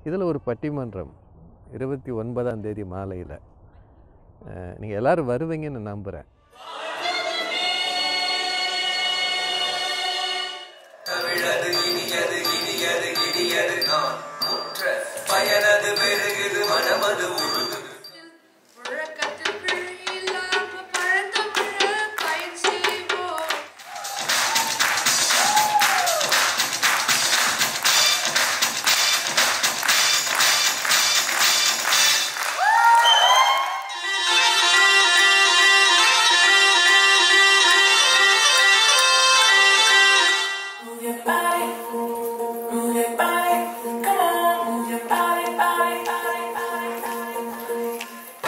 இதில் ஒரு பட்டிமன்றம் இருபத்தி ஒன்பதாம் தேதி மாலையில் நீங்கள் எல்லோரும் வருவீங்கன்னு நம்புகிறேன் தமிழது இனியது இனியது இனியது நான் முற்ற பயனது பெருகுது மனமது உருகுது முழக்கத்தில் பிழையில்லாம பழந்தமிழ பயிற்சிவோம் Move your body, move your body, come on, move your body, body, body, body, body.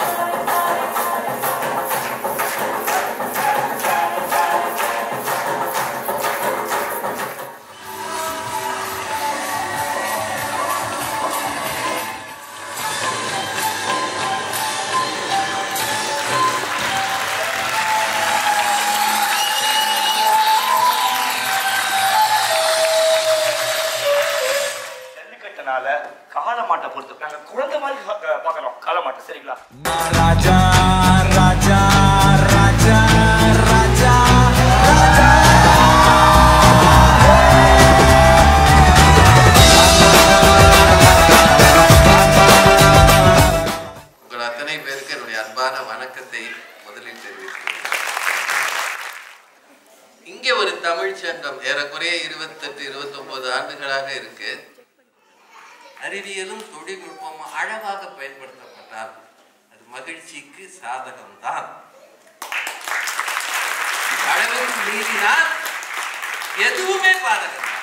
ஜல்லிக்கட்டுனால காலமாட்டை பொறுத்து நாங்க குழந்தை மாதிரி பா- பார்க்கறோம் காலமாட்டை சரிங்களா ராஜா ராஜா ராஜா ராஜா உங்கள் அத்தனை பேருக்கு என்னுடைய அன்பான வணக்கத்தை முதலில் தெரிவிக்கிறேன் இங்கே ஒரு தமிழ் சங்கம் ஏறக்குறைய இருபத்தெட்டு இருபத்தொன்பது ஆண்டுகளாக இருக்கு அறிவியலும் தொழில்நுட்பமும் அழகாக பயன்படுத்தப்பட்டால் அது மகிழ்ச்சிக்கு சாதகம்தான் அளவுக்கு மீறினால் எதுவுமே பாதகம்